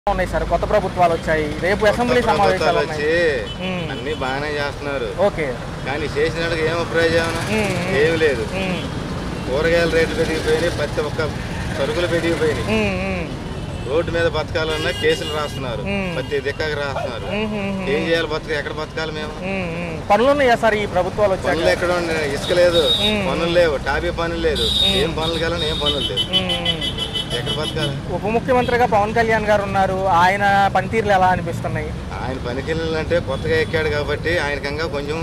ఉన్నాయి సార్ కొత్త ప్రభుత్వాలు వచ్చాయి రేపు అసెంబ్లీ కొత్త సమావేశాలు ప్రభుత్వాలు ఉన్నాయి వచ్చి ఉమ్. అన్ని బాగానే చేస్తున్నారు ఓకే కానీ చేసిన వాళ్ళకి ఏం ప్రయోజనం ఉమ్, ఉమ్. ఏమి లేదు ఉమ్, కూరగాయల రేట్లు పెరిగిపోయినాయి ప్రతి ఒక్క సరుకులు పెరిగిపోయినాయి ఉమ్, ఉమ్, రోడ్డు మీద బతకాలన్నా కేసులు రాస్తున్నారు ఉమ్. ప్రతి దిక్కకి రాస్తున్నారు ఉమ్, ఉమ్, ఉమ్. ఏం చేయాలి బతక ఎక్కడ బతకాలి మేము ఉమ్, ఉమ్. పనులు ఉన్నాయా సార్ ఈ ప్రభుత్వాలు వచ్చాక పనులు ఎక్కడ ఉన్నాయి? ఇసుక లేదు ఉమ్. పనులు లేవు టాపీ పనులు లేదు ఏం పనులు కావాలని ఏం పనులు లేవు ఉమ్, ఉమ్. ఎక్కడ బతకాలి ఉప ముఖ్యమంత్రిగా పవన్ కళ్యాణ్ గారు ఉన్నారు ఆయన పనితీరులు ఎలా అనిపిస్తున్నాయి ఆయన పనికి అంటే కొత్తగా ఎక్కాడు కాబట్టి ఆయనకంగా కొంచెం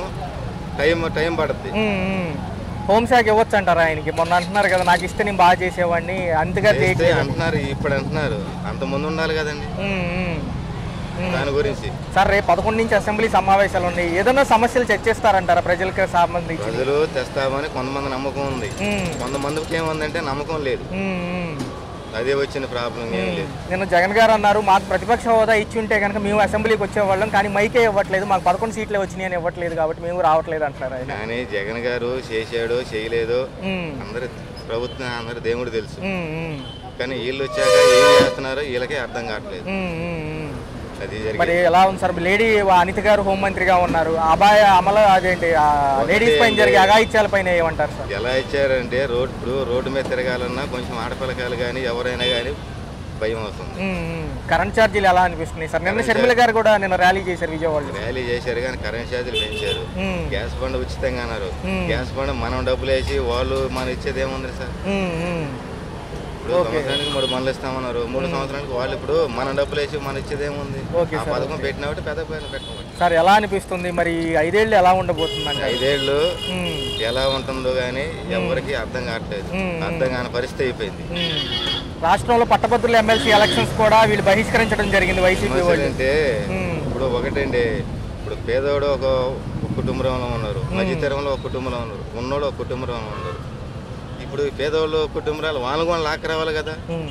టైం టైం పడుతుంది ఉమ్, ఉమ్. హోంశాఖ ఇవ్వచ్చు అంటారా ఆయనకి మొన్న అంటున్నారు కదా నాకు ఇస్తే నేను బాగా చేసేవాడిని అంతగా చేస్తే చేయట్లేదు అంటున్నారు ఇప్పుడు అంటున్నారు అంత ముందు ఉండాలి కదండి ఉమ్, ఉమ్. ఉమ్. దాని గురించి సార్ రేపు పదకొండు నుంచి అసెంబ్లీ సమావేశాలు ఉన్నాయి ఏదైనా సమస్యలు చర్చిస్తారంటారా ప్రజలకు సంబంధించి ప్రజలు తెస్తామని కొంతమంది నమ్మకం ఉంది ఉమ్, కొంతమందికి ఏముందంటే నమ్మకం లేదు ఉమ్, ఉమ్. అదే వచ్చిన ప్రాబ్లం ఏం లేదు నిన్న జగన్ గారు అన్నారు మాకు ప్రతిపక్ష హోదా ఇచ్చి ఉంటే కనుక మేము అసెంబ్లీకి వచ్చేవాళ్ళం కానీ మైకే ఇవ్వట్లేదు మాకు పదకొండు సీట్లే వచ్చినాయి అని ఇవ్వట్లేదు కాబట్టి మేము రావట్లేదు అంటున్నారు ఆయన కానీ జగన్ గారు చేశాడో చేయలేదో ఉమ్, అందరి ప్రభుత్వం అందరి దేవుడు తెలుసు ఉమ్, ఉమ్, కానీ వీళ్ళు వచ్చాక ఏం చేస్తున్నారో వీళ్ళకే అర్థం కావట్లేదు ఉమ్, ఉమ్, ఉమ్. అది మరి జరిగింది ఎలా ఉంది సార్ లేడీ అనిత గారు హోంమంత్రిగా ఉన్నారు అబాయ అమలు అదేంటి ఆ లేడీస్ పైన జరిగే అఘాయిత్యాల పైన ఏమంటారు సార్ ఎలా ఇచ్చారంటే రోడ్ ఇప్పుడు రోడ్డు మీద తిరగాలన్నా కొంచెం ఆడపిల్లకాయలు కానీ ఎవరైనా కానీ భయం అవుతుంది ఉమ్, ఉమ్. కరెంట్ ఛార్జీలు ఎలా అనిపిస్తున్నాయి సార్ నిన్న షర్మిల గారు కూడా నిన్న ర్యాలీ చేశారు విజయవాడలో ర్యాలీ చేశారు కానీ కరెంట్ ఛార్జీలు పెంచారు ఉమ్, గ్యాస్ బండ్ ఉచితంగా అన్నారు మ్మ్. గ్యాస్ బండ్ మనం డబ్బులు వేసి వాళ్ళు మనం ఇచ్చేది ఏముంది సార్ ఉమ్, ఉమ్. ఇప్పుడు ఓకే. సంవత్సరానికి మూడు మనలు ఇస్తామన్నారు మూడు సంవత్సరానికి వాళ్ళు ఇప్పుడు మనం డబ్బులు వేసి మనం ఇచ్చేది ఏముంది ఓకే ఆ సార్, పథకం పెట్టినప్పుడు పెద్ద పైన పెట్టమని సార్ ఎలా అనిపిస్తుంది మరి ఐదేళ్ళు ఎలా ఉండబోతుందండి ఐదేళ్ళు ఉమ్, ఎలా ఉంటుందో కానీ ఎవరికి అర్థం కావట్లేదు మ్మ్. అర్థం కాని పరిస్థితి అయిపోయింది ఉమ్. రాష్ట్రంలో పట్టభద్రుల ఎమ్మెల్సీ ఎలక్షన్స్ కూడా వీళ్ళు బహిష్కరించడం జరిగింది వైసీపీ సమస్యలు వాళ్ళు అంటే ఉమ్, ఇప్పుడు ఒకటండి ఇప్పుడు పేదోడు ఒక ఒక కుటుంబంలో ఉన్నారు మధ్యతరంలో ఒక కుటుంబంలో ఉన్నారు ఉన్నోడు ఒక కుటుంబంలో ఉన్నారు ఇప్పుడు ఈ పేదోళ్ళు ఒక కుటుంబాలు వాళ్ళని కూడా లాక్క రావాలి కదా ఉమ్,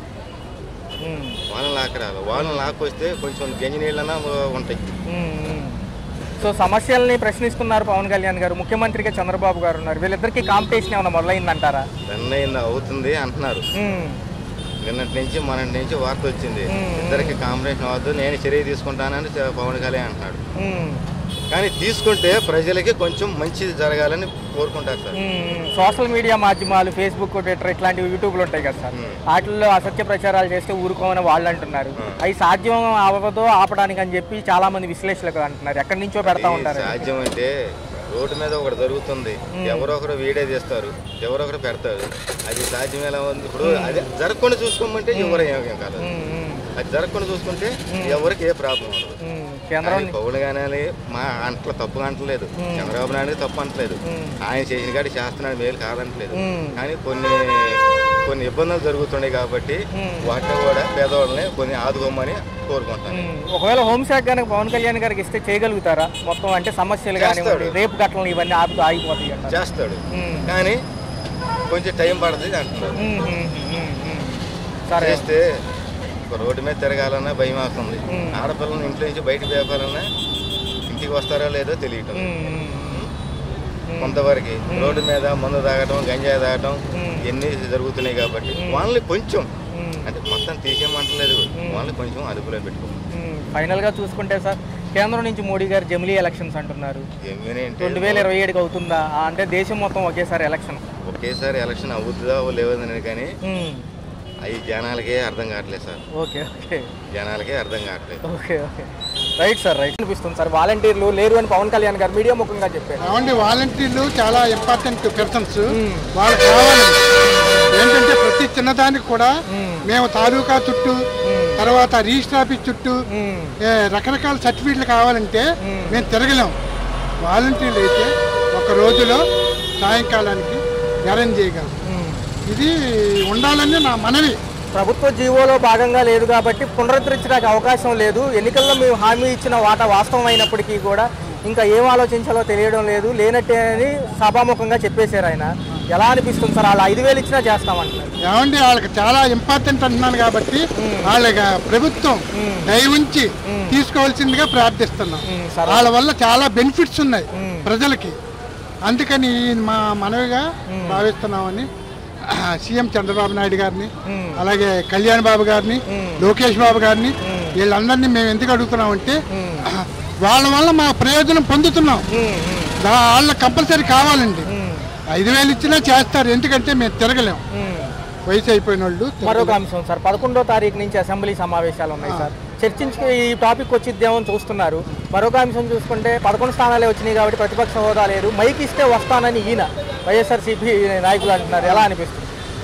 ఉమ్, వాళ్ళని లాక్క రావాలి వాళ్ళని లాక్కొస్తే కొంచెం గంజి నీళ్ళన్నా ఉంటాయి ఉమ్, ఉమ్. సో సమస్యల్ని ప్రశ్నిస్తున్నారు పవన్ కళ్యాణ్ గారు ముఖ్యమంత్రిగా చంద్రబాబు గారు ఉన్నారు వీళ్ళిద్దరికి కాంపిటీషన్ ఏమైనా మొదలైందంటారా రన్ అవుతుంది అంటున్నారు ఉమ్, నిన్నటి నుంచి మొన్నటి నుంచి వార్త వచ్చింది మ్మ్. ఇద్దరికి కాంబినేషన్ అవద్దు నేను చర్య తీసుకుంటానని చ- పవన్ కళ్యాణ్ అంటున్నాడు ఉమ్, కానీ తీసుకుంటే ప్రజలకి కొంచెం మంచిది జరగాలని కోరుకుంటారు సార్ ఉమ్. సోషల్ మీడియా మాధ్యమాలు ఫేస్బుక్ ట్విట్టర్ ఇట్లాంటివి యూట్యూబ్లు ఉంటాయి కదా సార్ ఉమ్. వాటిల్లో అసత్య ప్రచారాలు చేస్తే ఊరుకోమని వాళ్ళు అంటున్నారు ఉమ్. అవి సాధ్యం అవ్వదో ఆపడానికి అని చెప్పి చాలా మంది విశ్లేషకులు అంటున్నారు ఎక్కడి నుంచో పెడతా ఇది ఉంటారు సాధ్యం అంటే రోడ్డు మీద ఒకటి జరుగుతుంది ఎవరో ఒకరు వీడియో తీస్తారు ఎవరో ఒకరు పెడతారు అది సాధ్యం ఎలా ఉంది ఇప్పుడు అది జరగకుండా చూసుకోమంటే ఎవరు ఏం కాదు ఉమ్, ఉమ్, అది జరగకుండా చూసుకుంటే ఎవరికి ఏ ప్రాబ్లం ఉండదు ఉమ్. కేంద్రం కానీ పౌలు కానీ మా అంట్లో తప్పు అంటలేదు చంద్రబాబు నాయుడు తప్పు అంటలేదు ఉమ్. ఆయన చేసిన కాడి చేస్తున్నాడు మేలు కాదంటలేదు ఉమ్. కానీ కొన్ని కొన్ని ఇబ్బందులు జరుగుతున్నాయి కాబట్టి ఉమ్. వాటిని కూడా పేదవాళ్ళని కొన్ని ఆదుకోమని కోరుకుంటాను ఉమ్, ఒకవేళ హోంశాఖ కనుక పవన్ కళ్యాణ్ గారికి ఇస్తే చేయగలుగుతారా మొత్తం అంటే సమస్యలు కానివ్వండి చేస్తాడు. రేపు ఘటనలు ఇవన్నీ ఆపి ఆగిపోతాయి అంటారు చేస్తాడు ఉమ్, కానీ కొంచెం టైం పడుతుంది అంటున్నారు ఉమ్, ఉమ్, ఉమ్, ఉమ్. సరే చేస్తే ఒక రోడ్డు మీద తిరగాలన్నా భయం వస్తుంది ఉమ్. ఆడపిల్లలు ఇంట్లో నుంచి బయటకు వేపాలన్నా ఇంటికి వస్తారో లేదో తెలియటం ఉమ్, ఉమ్, ఉమ్. కొంతవరకు రోడ్డు మీద మందు తాగటం గంజాయి తాగటం ఉమ్. ఇవన్నీ జరుగుతున్నాయి కాబట్టి వాళ్ళని కొంచెం ఉమ్, అంటే మొత్తం తీసేయమంటలేదు వాళ్ళని కొంచెం అదుపులో పెట్టుకో ఉమ్. ఫైనల్గా చూసుకుంటే సార్ కేంద్రం నుంచి మోడీ గారు జమిలీ ఎలక్షన్స్ అంటున్నారు ఏమేంటి రెండు వేల ఇరవై ఏడుకి అవుతుందా ఆ, అంటే దేశం మొత్తం ఒకేసారి ఎలక్షన్ ఒకేసారి ఎలక్షన్ అవుతుందా లేవదని కానీ ఉమ్, అవి జనాలకే అర్థం కావట్లేదు సార్ ఓకే ఓకే జనాలకే అర్థం కావట్లేదు okay okay right sir right అనిపిస్తుంది సార్ వాలంటీర్లు లేరు అని పవన్ కళ్యాణ్ గారు మీడియా ముఖంగా చెప్పారు ఏమండి వాలంటీర్లు చాలా ఇంపార్టెంట్ పర్సన్స్ వాళ్ళకి కావాలి ఏంటంటే ప్రతి చిన్నదానికి కూడా మేము తాలూకా చుట్టూ తర్వాత రిజిస్టర్ ఆఫీస్ చుట్టూ ఉమ్, ఏ, రకరకాల సర్టిఫికెట్లు కావాలంటే మేము తిరగలేం వాలంటీర్లు అయితే ఒక రోజులో సాయంకాలానికి అరేంజ్ చేయగలం ఉమ్. ఇది ఉండాలని నా మనవి ప్రభుత్వ జీవోలో భాగంగా లేదు కాబట్టి పునరుద్ధరించడానికి అవకాశం లేదు ఎన్నికల్లో మేము హామీ ఇచ్చిన వాటా వాస్తవం అయినప్పటికీ కూడా ఇంకా ఏం ఆలోచించాలో తెలియడం లేదు లేనట్టే అని సభాముఖంగా చెప్పేశారు ఆయన ఎలా అనిపిస్తుంది సార్ వాళ్ళు ఐదు వేలు ఇచ్చినా చేస్తామంటున్నారు ఏమండి వాళ్ళకి చాలా ఇంపార్టెంట్ అంటున్నాను కాబట్టి వాళ్ళకి ప్రభుత్వం దయ ఉంచి తీసుకోవాల్సిందిగా ప్రార్థిస్తున్నాం ఉమ్, సరే వాళ్ళ వల్ల చాలా బెనిఫిట్స్ ఉన్నాయి ప్రజలకి అందుకని మా మనవిగా భావిస్తున్నామని సీఎం చంద్రబాబు నాయుడు గారిని మ్మ్. అలాగే కళ్యాణ్ బాబు గారిని మ్మ్. లోకేష్ బాబు గారిని వీళ్ళందరినీ మేము ఎందుకు అడుగుతున్నామంటే మ్మ్. వాళ్ళ వల్ల మా ప్రయోజనం పొందుతున్నాం ఉమ్, ఉమ్, దా- వాళ్ళకి కంపల్సరీ కావాలండి ఉమ్, ఐదు వేలు ఇచ్చినా చేస్తారు ఎందుకంటే మేము తిరగలేం ఉమ్. వయసు అయిపోయిన వాళ్ళు మరొక అంశం సార్ పదకొండో తారీఖు నుంచి అసెంబ్లీ సమావేశాలు ఉన్నాయి సార్ చర్చించి ఈ టాపిక్ వచ్చిద్దేమో అని చూస్తున్నారు మరొక అంశం చూసుకుంటే పదకొండు స్థానాలే వచ్చినాయి కాబట్టి ప్రతిపక్ష హోదా లేదు మైక్ ఇస్తే వస్తానని ఈయన వైఎస్ఆర్సీపీ నాయకులు అంటున్నారు ఎలా అనిపిస్తుంది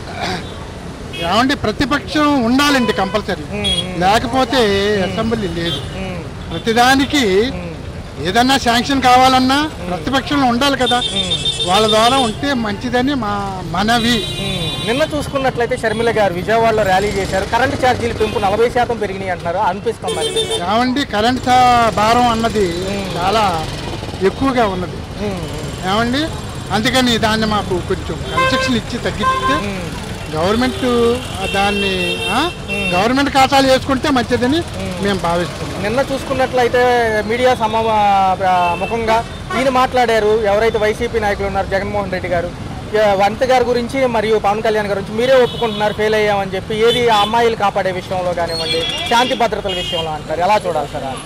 ఏమంటే ప్రతిపక్షం ఉండాలండి కంపల్సరీ ఉమ్, ఉమ్, లేకపోతే అసెంబ్లీ లేదు ఉమ్, ప్రతిదానికి ఉమ్, ఏదన్నా శాంక్షన్ కావాలన్నా ప్రతిపక్షంలో ఉండాలి కదా ఉమ్, వాళ్ళ ద్వారా ఉంటే మంచిదని మా మనవి ఉమ్. నిన్న చూసుకున్నట్లయితే షర్మిల గారు విజయవాడలో ర్యాలీ చేశారు కరెంటు ఛార్జీలు పెంపు నలభై శాతం పెరిగినాయి అంటున్నారు అనిపిస్తుంది మరి. ఏమండి కరెంట్ సా- భారం అన్నది చాలా ఎక్కువగా ఉన్నది ఉమ్, ఏమండి అందుకని దాన్ని మాకు కొంచెం కన్స్ట్రక్షన్ ఇచ్చి తగ్గిస్తే ఉమ్, గవర్నమెంట్ దాన్ని ఆ, గవర్నమెంట్ ఖాతాలు వేసుకుంటే మంచిదని మేము భావిస్తున్నాం నిన్న చూసుకున్నట్లయితే మీడియా సమా ఆ, ముఖంగా ఈయన మాట్లాడారు ఎవరైతే వైసీపీ నాయకులు ఉన్నారు జగన్మోహన్ రెడ్డి గారు ఇక వంత గారి గురించి మరియు పవన్ కళ్యాణ్ గారి గురించి మీరే ఒప్పుకుంటున్నారు ఫెయిల్ అయ్యామని చెప్పి ఏది ఆ అమ్మాయిలు కాపాడే విషయంలో కానివ్వండి శాంతి భద్రతల విషయంలో అంటారు ఎలా చూడాలి సార్ అది?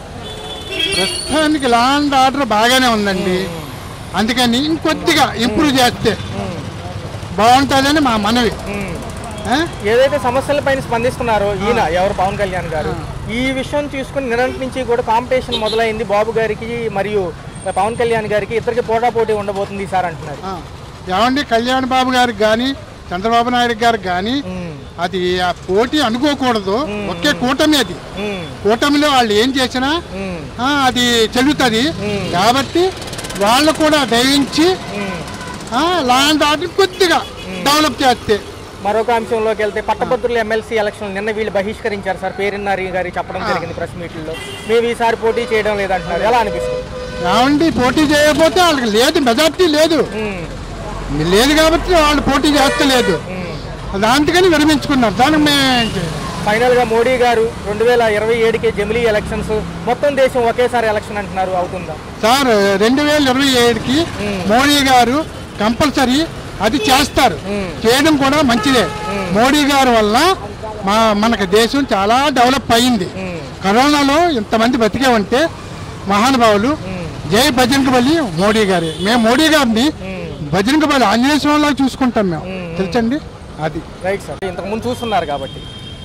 ప్రస్తుతానికి లాండ్ ఆర్డర్ బాగానే ఉందండి అందుకని ఇంకొద్దిగా ఇంప్రూవ్ చేస్తే ఉమ్, బాగుంటుందని మా మనవి ఉమ్. ఆ? ఏదైతే సమస్యలపైన స్పందిస్తున్నారో ఈయన ఎవరు పవన్ కళ్యాణ్ గారు ఈ విషయం తీసుకుని నిన్నటి నుంచి కూడా కాంపిటీషన్ మొదలైంది బాబు గారికి మరియు పవన్ కళ్యాణ్ గారికి ఇద్దరికి పోటాపోటీ ఉండబోతుంది సార్ అంటున్నారు ఆ. ఏమండి కళ్యాణ్ బాబు గారికి కానీ చంద్రబాబు నాయుడు గారికి కానీ ఉమ్, అది ఆ పోటీ అనుకోకూడదు ఒకే కూటమి అది ఉమ్, కూటమిలో వాళ్ళు ఏం చేసినా ఉమ్, ఆ, అది చెల్లుతుంది మ్మ్. కాబట్టి వాళ్ళు కూడా దయించి ఉమ్. లా అండ్ ఆర్డర్ కొద్దిగా డెవలప్ చేస్తే మరొక అంశంలోకి వెళ్తే పట్టభద్రుల ఎమ్మెల్సీ ఎలక్షన్ నిన్న వీళ్ళు బహిష్కరించారు సార్ పేరున్నారి గారి చెప్పడం జరిగింది ప్రెస్ మీట్లో మేము ఈసారి పోటీ చేయడం లేదంటున్నారు ఎలా అనిపిస్తుంది ఏమండి పోటీ చేయకపోతే వాళ్ళకి లేదు మెజార్టీ లేదు ఉమ్, లేదు కాబట్టి వాళ్ళు పోటీ చేస్తలేదు ఉమ్. దాంతకని విరమించుకున్నారు దానికి మేము ఏం చేయాలి? ఫైనల్ గా మోడీ గారు రెండు వేల ఇరవై ఏడుకి జమిలీ ఎలక్షన్స్ మొత్తం దేశం ఒకేసారి ఎలక్షన్ అంటున్నారు అవుతుందా సార్ రెండు వేల ఇరవై ఏడుకి మోడీ గారు కంపల్సరీ అది చేస్తారు చేయడం కూడా మంచిదే మోడీ గారి వల్ల మా మనకు దేశం చాలా డెవలప్ అయింది కరోనాలో ఇంతమంది బతికామంటే మహానుభావులు జై బజరంగ బలి మోడీ గారి మేము మోడీ గారిని బజరంగ బలి ఆంజనేయ స్వామిలా చూసుకుంటాం మేము తెలుసండి అది రైట్ సార్ ఇంతకు ముందు చూస్తున్నారు కాబట్టి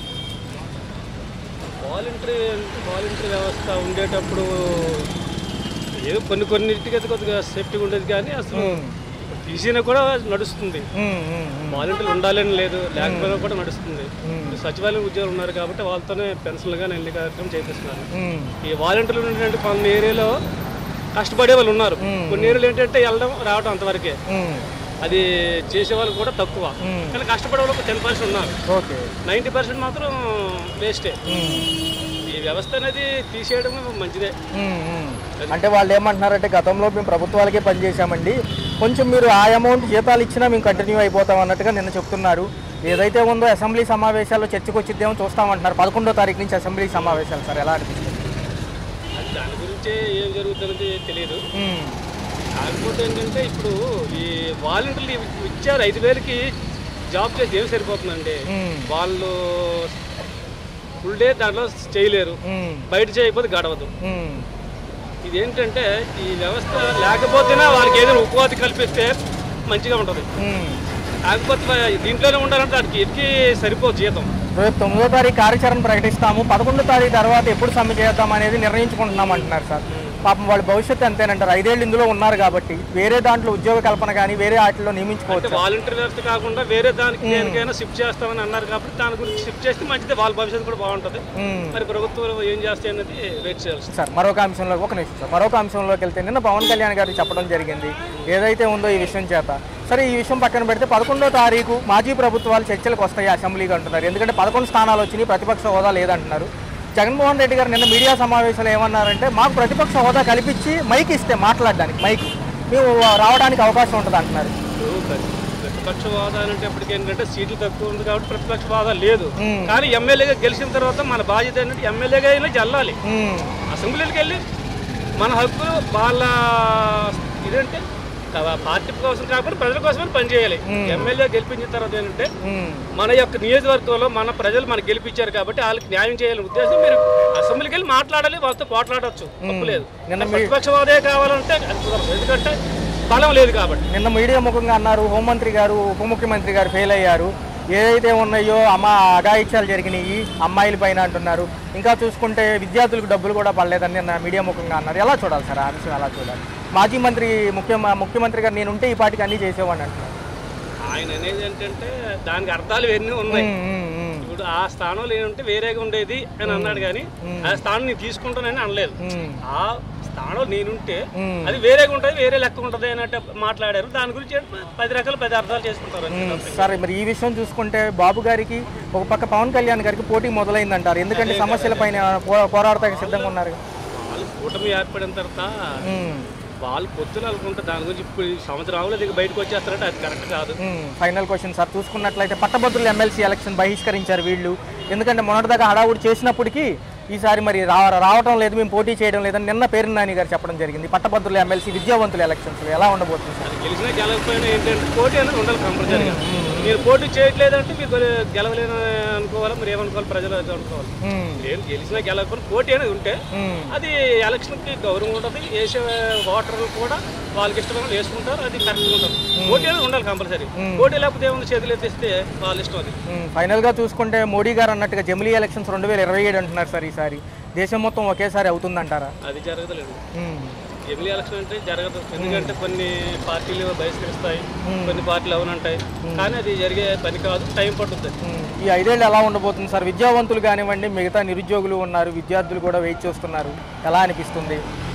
వాలంటరీ వాలంటరీ వ్యవస్థ ఉండేటప్పుడు ఏదో కొన్ని కొన్నిటికి అయితే కొద్దిగా సేఫ్టీగా ఉండేది కానీ అసలు తీసినా కూడా నడుస్తుంది ఉమ్, ఉమ్, ఉమ్. వాలంటీర్లు ఉండాలని లేదు లేకపోయినా కూడా నడుస్తుంది ఇప్పుడు సచివాలయం ఉద్యోగులు ఉన్నారు కాబట్టి వాళ్ళతోనే పెన్షన్లు కానీ ఎన్ని కార్యక్రమం చేపిస్తున్నారు ఉమ్, ఈ వాలంటీర్లు ఏంటంటే కొన్ని ఏరియాలో కష్టపడే వాళ్ళు ఉన్నారు కొన్ని ఏరియాలు ఏంటంటే వెళ్ళడం రావడం అంతవరకే ఉమ్. అది చేసే వాళ్ళు కూడా తక్కువ మ్మ్. కానీ కష్టపడే వాళ్ళు టెన్ పర్సెంట్ ఉన్నారు ఓకే నైంటీ పర్సెంట్ మాత్రం వేస్టే ఉమ్, ఈ వ్యవస్థ అనేది తీసేయడం మంచిదే ఉమ్, ఉమ్. అంటే వాళ్ళు ఏమంటున్నారంటే గతంలో మేము ప్రభుత్వాలకే పనిచేశామండి కొంచెం మీరు ఆ అమౌంట్ జీతాలు ఇచ్చినా మేము కంటిన్యూ అయిపోతాం అన్నట్టుగా నిన్న చెప్తున్నారు ఏదైతే ఉందో అసెంబ్లీ సమావేశాల్లో చర్చకు వచ్చిద్దేమో చూస్తామంటున్నారు పదకొండో తారీఖు నుంచి అసెంబ్లీ సమావేశాలు సార్ ఎలా అనిపిస్తుంది అది దాని గురించే ఏం జరుగుతున్నది తెలియదు ఉమ్, కాకపోతే ఏంటంటే ఇప్పుడు ఈ వాలంటీర్లు ఇవ్- ఇచ్చారు ఐదు వేలకి జాబ్ చేసి ఏం సరిపోతుందండి ఉమ్, వాళ్ళు ఫుల్ డే దాంట్లో చేయలేరు ఉమ్, బయట చేయకపోతే గడవదు ఉమ్, ఇదేంటంటే ఈ వ్యవస్థ లేకపోతేనే వాళ్ళకి ఏదైనా ఉపాధి కల్పిస్తే మంచిగా ఉంటుంది ఉమ్. కాకపోతే దీంట్లోనే ఉండాలంటే వాడికి ఎక్కి సరిపోదు జీతం రేపు తొమ్మిదో తారీఖు కార్యాచరణ ప్రకటిస్తాము పదకొండో తారీఖు తర్వాత ఎప్పుడు సమ్మె చేద్దాం అనేది నిర్ణయించుకుంటున్నాం అంటున్నారు సార్ పాపం వాళ్ళ భవిష్యత్తు అంతేనంటారు ఐదేళ్ళు ఇందులో ఉన్నారు కాబట్టి వేరే దాంట్లో ఉద్యోగ కల్పన కానీ వేరే వాటిలో అంటే నియమించుకోవచ్చు వాలంటీర్ వ్యవస్థ కాకుండా వేరే దానికి దేనికైనా షిఫ్ట్ చేస్తామని అన్నారు కాబట్టి దాని గురించి షిఫ్ట్ చేస్తే మంచిది వాళ్ళ భవిష్యత్తు కూడా బాగుంటుంది ఉమ్. మరి ప్రభుత్వం ఏం చేస్తాయి అనేది వెయిట్ చేయాల్సి సార్ మరొక అంశంలో ఒక నిమిషం సార్ మరొక అంశంలోకి వెళ్తే నిన్న పవన్ కళ్యాణ్ గారు చెప్పడం జరిగింది ఏదైతే ఉందో ఈ విషయం చేత సరే ఈ విషయం పక్కన పెడితే పదకొండో తారీఖు మాజీ ప్రభుత్వాలు చర్చలకు వస్తాయి అసెంబ్లీకి అంటున్నారు ఎందుకంటే పదకొండు స్థానాలు వచ్చినాయి ప్రతిపక్ష హోదా లేదంటున్నారు జగన్మోహన్ రెడ్డి గారు నిన్న మీడియా సమావేశంలో ఏమన్నారంటే మాకు ప్రతిపక్ష హోదా కల్పించి మైక్ ఇస్తే మాట్లాడడానికి మైక్ మేము రావడానికి అవకాశం ఉంటుంది అంటున్నారు ప్రతిపక్ష హోదా అనేటప్పటికి ఏంటంటే సీట్లు తక్కువ ఉంది కాబట్టి ప్రతిపక్ష హోదా లేదు మ్మ్. కానీ ఎమ్మెల్యేగా గెలిచిన తర్వాత మన బాధ్యత ఏంటంటే ఎమ్మెల్యేగా అయినా వెళ్ళాలి ఉమ్, అసెంబ్లీకి వెళ్ళి మన హక్కులు వాళ్ళ ఇదేంటే కా- పార్టీ కోసం కాకపోతే ప్రజల కోసమే పనిచేయాలి ఎమ్మెల్యే గెలిపించిన తర్వాత ఏంటంటే ఉమ్, మన యొక్క నియోజకవర్గంలో మన ప్రజలు మనకు గెలిపించారు కాబట్టి వాళ్ళకి న్యాయం చేయాలని ఉద్దేశం మీరు అసెంబ్లీకి వెళ్ళి మాట్లాడాలి వాళ్ళతో పోట్లాడవచ్చు తప్పులేదు నిన్న మీ- ప్రతిపక్షం అదే కావాలంటే అది కుదరదు ఎందుకంటే బలం లేదు కాబట్టి నిన్న మీడియా ముఖంగా అన్నారు హోంమంత్రి గారు ఉప ముఖ్యమంత్రి గారు ఫెయిల్ అయ్యారు ఏదైతే ఉన్నాయో అమ్మ అఘాయిత్యాలు జరిగినాయి అమ్మాయిల పైన అంటున్నారు ఇంకా చూసుకుంటే విద్యార్థులకు డబ్బులు కూడా పడలేదని నిన్న మీడియా ముఖంగా అన్నారు ఎలా చూడాలి సార్ ఆ అంశం ఎలా చూడాలి మాజీ మంత్రి ముఖ్య ముఖ్యమంత్రి గారు నేనుంటే ఈ పాటికి అన్నీ చేసేవాడిని అంటున్నారు ఆయన అనేది ఏంటంటే దానికి అర్థాలు ఎన్ని ఉన్నాయి ఉమ్, ఉమ్, ఉమ్, ఇప్పుడు ఆ స్థానంలో ఏంటంటే వేరేగా ఉండేది అని అన్నాడు కానీ ఆ స్థానం నేను తీసుకుంటానని అనలేదు ఉమ్, ఆ స్థానంలో నేనుంటే ఉమ్. అది వేరేగా ఉంటుంది వేరే లెక్క ఉంటుంది అన్నట్టు మాట్లాడారు దాని గురించి ఏంటి పది రకాల పది అర్థాలు చేసుకుంటారు అంతే. సరే మరి ఈ విషయం చూసుకుంటే బాబు గారికి ఒక పక్క పవన్ కళ్యాణ్ గారికి పోటీ మొదలైందంటారు ఎందుకంటే సమస్యల పైన పోరాడతానికి సిద్ధంగా ఉన్నారు వాళ్ళు కూటమి ఏర్పడిన తర్వాత ఉమ్, వాళ్ళు పొత్తులు అనుకుంటే దాని గురించి ఇప్పుడు ఈ సంవత్సరం దిగి బయటకు వచ్చేస్తారంటే అది కరెక్ట్ కాదు ఉమ్, ఫైనల్ క్వశ్చన్ సార్ చూసుకున్నట్లయితే పట్టభద్రులు ఎమ్మెల్సీ ఎలక్షన్ బహిష్కరించారు వీళ్ళు ఎందుకంటే మొన్నటిదాకా హడావుడి చేసినప్పటికీ ఈసారి మరి రా రావటం లేదు మేము పోటీ చేయడం లేదని నిన్న పేరు నాని గారు చెప్పడం జరిగింది పట్టభద్రుల ఎమ్మెల్సీ విద్యావంతుల ఎలక్షన్స్ ఎలా ఉండబోతుంది సార్ అది గెలిచినా గెలకపోయినా ఏంటంటే పోటీ అనేది ఉండాలి కంపల్సరీగా మీరు పోటీ చేయట్లేదంటే మీరు గెల- గెలవలేని అనుకోవాలి మీరు ఏమనుకోవాలి ప్రజలు అది అనుకోవాలి ఉమ్, ఏం గెలిచినా గెలకపోయినా పోటీ అనేది ఉంటే ఉమ్, అది ఎలక్షన్కి గౌరవం ఉంటుంది వేసే ఓటర్లు కూడా వాళ్ళకి ఇష్టమైన వాళ్ళు వేసుకుంటారు అది కరెక్ట్గా ఉంటుంది పోటీ అనేది ఉండాలి కంపల్సరీ పోటీ లేకపోతే ఏముంది చేతులు ఎత్తిస్తే వాళ్ళ ఇష్టం అది ఉమ్, ఫైనల్గా చూసుకుంటే మోడీ గారు అన్నట్టుగా జమిలీ ఎలక్షన్స్ రెండు వేల ఇరవై ఏడు అంటున్నారు సార్ ఈసారి దేశం మొత్తం ఒకేసారి అవుతుందంటారా అది జరగదులేదు ఉమ్, ఎమ్మెల్యే ఎలక్షన్ అంటే జరగదు ఎందుకంటే కొన్ని పార్టీలు బహిష్కరిస్తాయి కొన్ని పార్టీలు అవునంటాయి కానీ అది జరిగే పని కాదు టైం పడుతుంది ఉమ్, ఈ ఐదేళ్ళు ఎలా ఉండబోతుంది సార్ విద్యావంతులు కానివ్వండి మిగతా నిరుద్యోగులు ఉన్నారు విద్యార్థులు కూడా వెయిట్ చేస్తున్నారు ఎలా అనిపిస్తుంది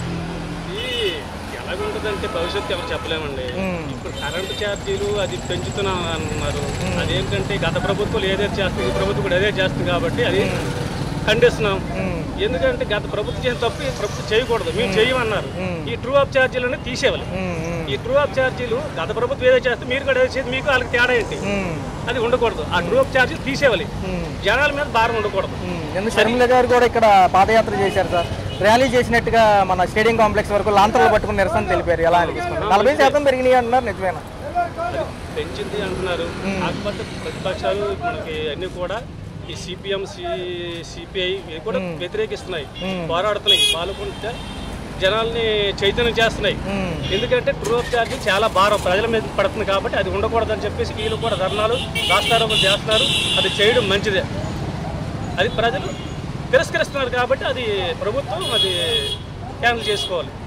ఇది ఎలాగుంటుందంటే భవిష్యత్తు ఎవరు చెప్పలేమండి ఉమ్, ఇప్పుడు కరెంటు ఛార్జీలు అది పెంచుతున్నాం అంటున్నారు అదేంటంటే గత ప్రభుత్వాలు ఏదైతే చేస్తుంది ఈ ప్రభుత్వం కూడా అదే చేస్తుంది కాబట్టి అది ఖండిస్తున్నాం ఉమ్, ఎందుకంటే గత ప్రభుత్వం చేసిన తప్పు ఈ ప్రభుత్వం చేయకూడదు మేము చేయమన్నారు ఈ ట్రూ అప్ ఛార్జీలు అనేది తీసేవాలి ఉమ్, ఉమ్, ఈ ట్రూ అప్ ఛార్జీలు గత ప్రభుత్వం ఏదో చేస్తే మీరు కూడా ఏదో చేసి మీకు వాళ్ళకి తేడా ఏంటి ఉమ్, అది ఉండకూడదు ఆ ట్రూ అప్ ఛార్జీలు తీసేవాలి ఉమ్. జనాల మీద భారం ఉండకూడదు ఉమ్, ఎందుకు షర్మిల గారు కూడా ఇక్కడ పాదయాత్ర చేశారు సార్ ర్యాలీ చేసినట్టుగా మన స్టేడియం కాంప్లెక్స్ వరకు లాంతర్లు పట్టుకుని నిరసన తెలిపారు ఎలా అనిపిస్తుంది నలభై శాతం పెరిగినాయి అంటున్నారు నిజమేనా అది పెంచింది అంటున్నారు కాకపోతే ప్రతిపక్షాలు మనకి అన్ని కూడా ఈ సిపిఎం సిపిఐ ఇవి కూడా వ్యతిరేకిస్తున్నాయి పోరాడుతున్నాయి పాల్గొంటే జనాల్ని చైతన్యం చేస్తున్నాయి ఉమ్, ఎందుకంటే ట్రూ అప్ ఛార్జీ చాలా భారం ప్రజల మీద పడుతుంది కాబట్టి అది ఉండకూడదని చెప్పేసి వీళ్ళు కూడా ధర్నాలు రాస్తారోపణ చేస్తున్నారు అది చేయడం మంచిదే అది ప్రజలు తిరస్కరిస్తున్నారు కాబట్టి అది ప్రభుత్వం అది క్యాన్సిల్ చేసుకోవాలి